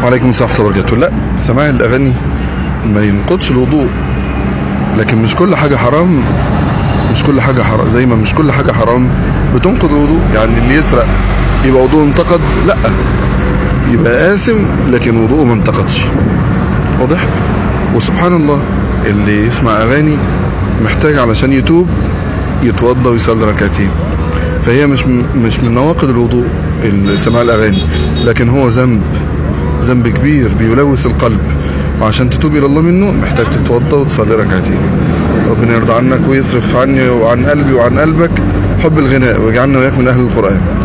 وعليكم السلام ورحمة الله وبركاته لا سماع الأغاني ما ينقضش الوضوء لكن مش كل حاجة حرام مش كل حاجة حرام زي ما مش كل حاجة حرام بتنقض الوضوء يعني اللي يسرق يبقى وضوءه انتقد لا يبقى قاسم لكن وضوءه ما انتقدش واضح وسبحان الله اللي يسمع أغاني محتاج علشان يتوب يتوضى ويصلي ركعتين فهي مش مش من نواقض الوضوء سماع الأغاني لكن هو ذنب ذنب كبير بيلوث القلب وعشان تتوب الى الله منه محتاج تتوضا وتصلي ركعتين ربنا يرضى عنك ويصرف عني وعن قلبي وعن قلبك حب الغناء ويجعلنا وياك من اهل القران